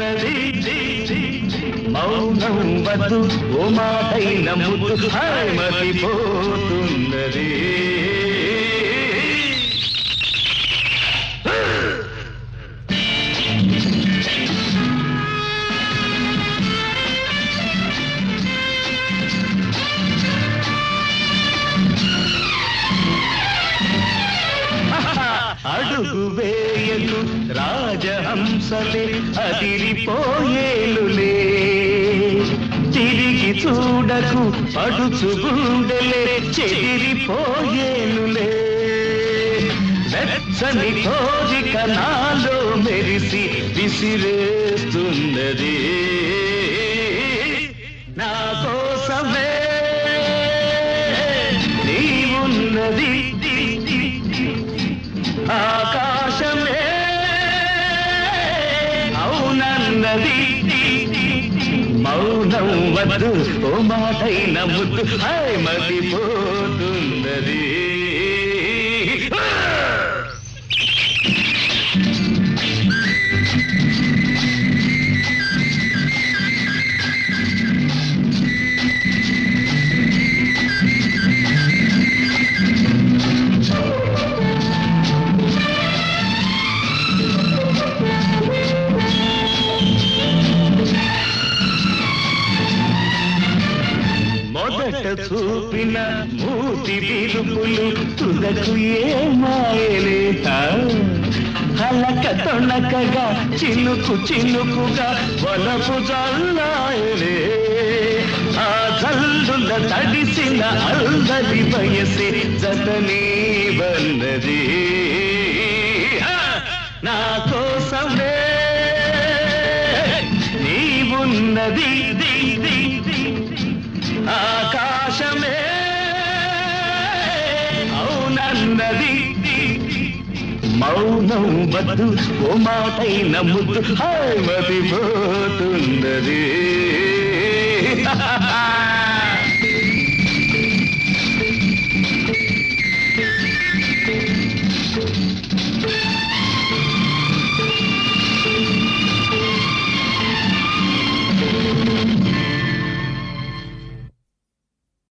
ఉన్నది మౌనం వద్దు ఓ మాటైన ముద్దు హాయ్ మతిపోతున్నది అడుగు వేయకు రాజహంసలే అదిరిపోయేలులే తిరిగి చూడకు పడుచు గుండెలే చెదిరిపోయేలులే వెచ్చని కోరిక నాలో మెరిసి విసిరేస్తున్నది నా కోసమే నీవున్నది ఆకాశమే అవునన్నది మౌనం వద్దు ఓ మాటైన ముద్దు హాయ్ మతిపోతున్నది మొదట చూపిన మూతి విరుపులు తుదకు ఏ మాయలే హలక తొణకగా చినుకు చినుకుగా వలపు జల్లాయలే ఆ జల్లుల తడిసిన అల్లరి వయసే జతనీ వన్నది నా కోసమే నీవున్నది ఆకాశమే అవునన్నది మౌనం వద్దు ఓ మాటైన ముద్దు హాయ్ మతిపోతున్నది